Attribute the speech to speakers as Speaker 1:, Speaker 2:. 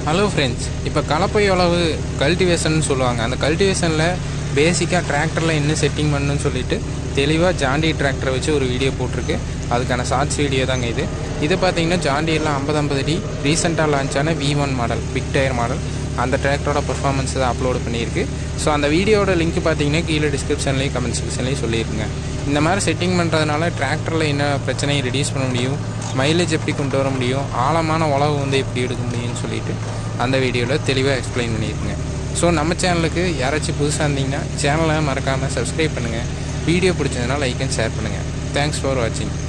Speaker 1: hello friends இப்போ கலப்பை உழவு கல்டிவேஷன் சொல்லுவாங்க அந்த கல்டிவேஷனில் பேசிக்காக டிராக்டரில் என்ன செட்டிங் பண்ணணும்னு சொல்லிட்டு தெளிவாக ஜாண்டி டிராக்டரை வச்சு ஒரு வீடியோ போட்டிருக்கு அதுக்கான ஷார்ட்ஸ் வீடியோ தாங்க இது இது பார்த்தீங்கன்னா ஜாண்டியெல்லாம் ஐம்பது ஐம்பது அடி ரீசெண்டாக லான்ச் ஆன V one model big tyre model அந்த டிராக்டரோட பர்ஃபார்மன்ஸ் தான் அப்லோடு பண்ணியிருக்கு ஸோ அந்த வீடியோட லிங்க் பார்த்தீங்கன்னா கீழே டிஸ்கிரிப்ஷன்லேயும் கமெண்ட் செக்ஷன்லேயும் சொல்லியிருக்குங்க இந்த மாதிரி செட்டிங் பண்ணுறதுனால டிராக்டரில் என்ன பிரச்சனையை ரெடியூஸ் பண்ண முடியும் மைலேஜ் எப்படி கொண்டு வர முடியும் ஆழமான உழவு வந்து எப்படி எடுக்க முடியும்னு சொல்லிட்டு அந்த வீடியோவில் தெளிவாக எக்ஸ்பிளைன் பண்ணியிருக்குங்க ஸோ நம்ம சேனலுக்கு யாராச்சும் புதுசாக இருந்தீங்கன்னா சேனலை மறக்காமல் சப்ஸ்கிரைப் பண்ணுங்கள் வீடியோ பிடிச்சதுன்னா லைக் அண்ட் ஷேர் பண்ணுங்கள் தேங்க்ஸ் ஃபார் வாட்சிங்